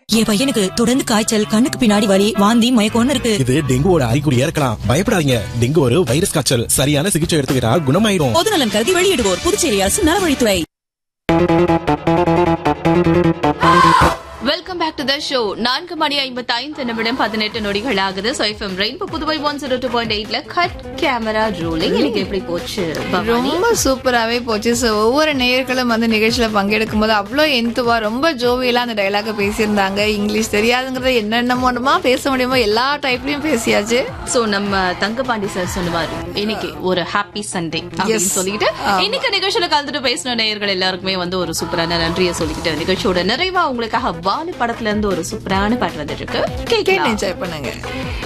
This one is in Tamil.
என் பையனுக்கு தொடர்ந்து காய்ச்சல் கண்ணுக்கு பின்னாடி வலி வாந்தி மயக்கம்னு இருக்கு இது டெங்குவோட அறிகுறியா இருக்கலாம் பயப்படாதீங்க டெங்கு ஒரு வைரஸ் காய்ச்சல் சரியான சிகிச்சை எடுத்துக்கிட்டா குணமாயிரும் பொதுநலன் கருதி வெளியிடுவோர் புதுச்சேரி அரசு நலவழித்துறை welcome back to the show நான்கு மணி ஐம்பத்தி ஐந்து நிமிடம் பதினெட்டு நொடிகள் ஆகுது so FM rainbow Puduvai one zero two point எயிட்ல கட் கேமரா ரோலிங் இன்னைக்கு எப்படி போச்சு பவானி ரொம்ப சூப்பராகவே போச்சு ஸோ ஒவ்வொரு நேயர்களும் வந்து நிகழ்ச்சியில் பங்கெடுக்கும் போது அவ்வளோ எந்துவா ரொம்ப ஜோவியலாக அந்த டைலாக பேசியிருந்தாங்க இங்கிலீஷ் தெரியாதுங்கிறத என்னென்னமோமா பேச முடியுமோ எல்லா டைப்லையும் பேசியாச்சு சோ நம்ம தங்கபாண்டி சார் சொன்னவாரு இன்னைக்கு ஒரு ஹாப்பி சண்டே அப்படின்னு சொல்லிட்டு இன்னைக்கு நிகழ்ச்சியில கலந்துட்டு பேசின நேயர்கள் எல்லாருக்குமே வந்து ஒரு சூப்பரான நன்றியை சொல்லிக்கிட்டு நிகழ்ச்சியோட நிறைவா உங்களுக்காக வாலி படத்துல இருந்து ஒரு சூப்பரான பாட்டு வந்துட்டு இருக்கு கேட்டு கேட்கலாம் என்ஜாய் பண்ணுங்க